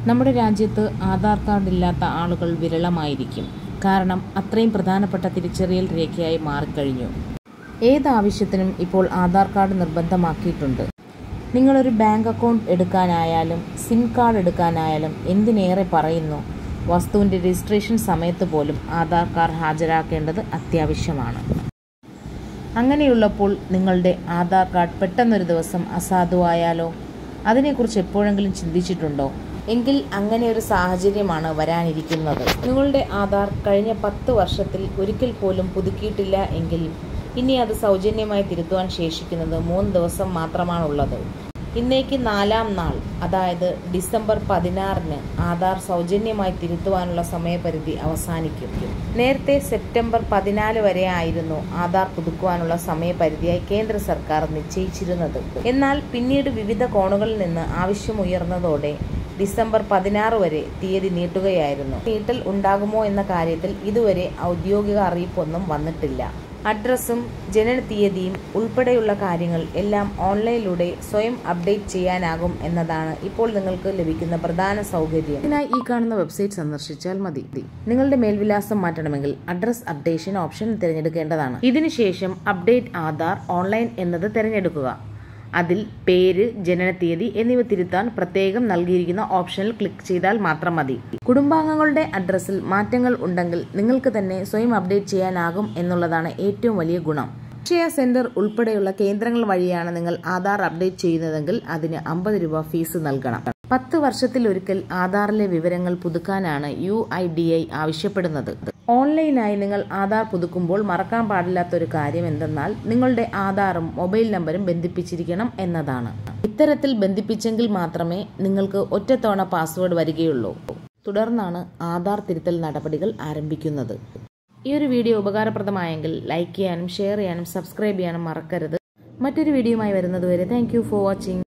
നമ്മുടെ രാജ്യത്ത് ആധാർ കാർഡ് ഇല്ലാത്ത ആളുകൾ വിരളമായിരിക്കും കാരണം അത്രയും പ്രധാനപ്പെട്ട തിരിച്ചറിയൽ രേഖയായി മാറിക്കഴിഞ്ഞു ഏത് ആവശ്യത്തിനും ഇപ്പോൾ ആധാർ കാർഡ് നിർബന്ധമാക്കിയിട്ടുണ്ട് നിങ്ങളൊരു ബാങ്ക് അക്കൗണ്ട് എടുക്കാനായാലും സിം കാർഡ് എടുക്കാനായാലും എന്തിനേറെ പറയുന്നു വസ്തുവിൻ്റെ രജിസ്ട്രേഷൻ സമയത്ത് പോലും ആധാർ കാർഡ് ഹാജരാക്കേണ്ടത് അത്യാവശ്യമാണ് അങ്ങനെയുള്ളപ്പോൾ നിങ്ങളുടെ ആധാർ കാർഡ് പെട്ടെന്നൊരു ദിവസം അസാധുവായാലോ അതിനെക്കുറിച്ച് എപ്പോഴെങ്കിലും ചിന്തിച്ചിട്ടുണ്ടോ എങ്കിൽ അങ്ങനെ ഒരു സാഹചര്യമാണ് വരാനിരിക്കുന്നത് നിങ്ങളുടെ ആധാർ കഴിഞ്ഞ പത്ത് വർഷത്തിൽ ഒരിക്കൽ പോലും പുതുക്കിയിട്ടില്ല എങ്കിൽ ഇനി അത് സൗജന്യമായി തിരുത്തുവാൻ ശേഷിക്കുന്നത് മൂന്ന് ദിവസം മാത്രമാണുള്ളത് ഇന്നേക്ക് നാലാം നാൾ അതായത് ഡിസംബർ പതിനാറിന് ആധാർ സൗജന്യമായി തിരുത്തുവാനുള്ള സമയപരിധി അവസാനിക്കും നേരത്തെ സെപ്റ്റംബർ പതിനാല് വരെ ആയിരുന്നു ആധാർ പുതുക്കുവാനുള്ള സമയപരിധിയായി കേന്ദ്ര സർക്കാർ നിശ്ചയിച്ചിരുന്നത് എന്നാൽ പിന്നീട് വിവിധ കോണുകളിൽ നിന്ന് ആവശ്യമുയർന്നതോടെ ഡിസംബർ പതിനാറ് വരെ തീയതി നീട്ടുകയായിരുന്നു നീട്ടൽ ഉണ്ടാകുമോ എന്ന കാര്യത്തിൽ ഇതുവരെ ഔദ്യോഗിക അറിയിപ്പൊന്നും വന്നിട്ടില്ല അഡ്രസ്സും ജനനതീയതിയും ഉൾപ്പെടെയുള്ള കാര്യങ്ങൾ എല്ലാം ഓൺലൈനിലൂടെ സ്വയം അപ്ഡേറ്റ് ചെയ്യാനാകും എന്നതാണ് ഇപ്പോൾ നിങ്ങൾക്ക് ലഭിക്കുന്ന പ്രധാന സൗകര്യം ഇതിനായി ഈ കാണുന്ന വെബ്സൈറ്റ് സന്ദർശിച്ചാൽ മതി നിങ്ങളുടെ മേൽവിലാസം മാറ്റണമെങ്കിൽ അഡ്രസ് അപ്ഡേഷൻ ഓപ്ഷൻ തിരഞ്ഞെടുക്കേണ്ടതാണ് ഇതിനുശേഷം അപ്ഡേറ്റ് ആധാർ ഓൺലൈൻ എന്നത് തിരഞ്ഞെടുക്കുക അതിൽ പേര് ജനനത്തീയതി എന്നിവ തിരുത്താൻ പ്രത്യേകം നൽകിയിരിക്കുന്ന ഓപ്ഷനിൽ ക്ലിക്ക് ചെയ്താൽ മാത്രം മതി കുടുംബാംഗങ്ങളുടെ അഡ്രസ്സിൽ മാറ്റങ്ങൾ ഉണ്ടെങ്കിൽ നിങ്ങൾക്ക് തന്നെ സ്വയം അപ്ഡേറ്റ് ചെയ്യാനാകും എന്നുള്ളതാണ് ഏറ്റവും വലിയ ഗുണം അക്ഷയ സെന്റർ ഉൾപ്പെടെയുള്ള കേന്ദ്രങ്ങൾ വഴിയാണ് നിങ്ങൾ ആധാർ അപ്ഡേറ്റ് ചെയ്യുന്നതെങ്കിൽ അതിന് അമ്പത് രൂപ ഫീസ് നൽകണം പത്ത് വർഷത്തിലൊരിക്കൽ ആധാറിലെ വിവരങ്ങൾ പുതുക്കാനാണ് യു ഐ ഡി ഐ ആവശ്യപ്പെടുന്നത് ഓൺലൈനായി നിങ്ങൾ ആധാർ പുതുക്കുമ്പോൾ മറക്കാൻ പാടില്ലാത്ത ഒരു കാര്യം എന്തെന്നാൽ നിങ്ങളുടെ ആധാറും മൊബൈൽ നമ്പറും ബന്ധിപ്പിച്ചിരിക്കണം എന്നതാണ് ഇത്തരത്തിൽ ബന്ധിപ്പിച്ചെങ്കിൽ മാത്രമേ നിങ്ങൾക്ക് ഒറ്റത്തവണ പാസ്വേഡ് വരികയുള്ളൂ തുടർന്നാണ് ആധാർ തിരുത്തൽ നടപടികൾ ആരംഭിക്കുന്നത് ഈ ഒരു വീഡിയോ ഉപകാരപ്രദമായെങ്കിൽ ലൈക്ക് ചെയ്യാനും ഷെയർ ചെയ്യാനും സബ്സ്ക്രൈബ് ചെയ്യാനും മറക്കരുത് മറ്റൊരു വീഡിയോയുമായി വരുന്നതുവരെ താങ്ക് ഫോർ വാച്ചിങ്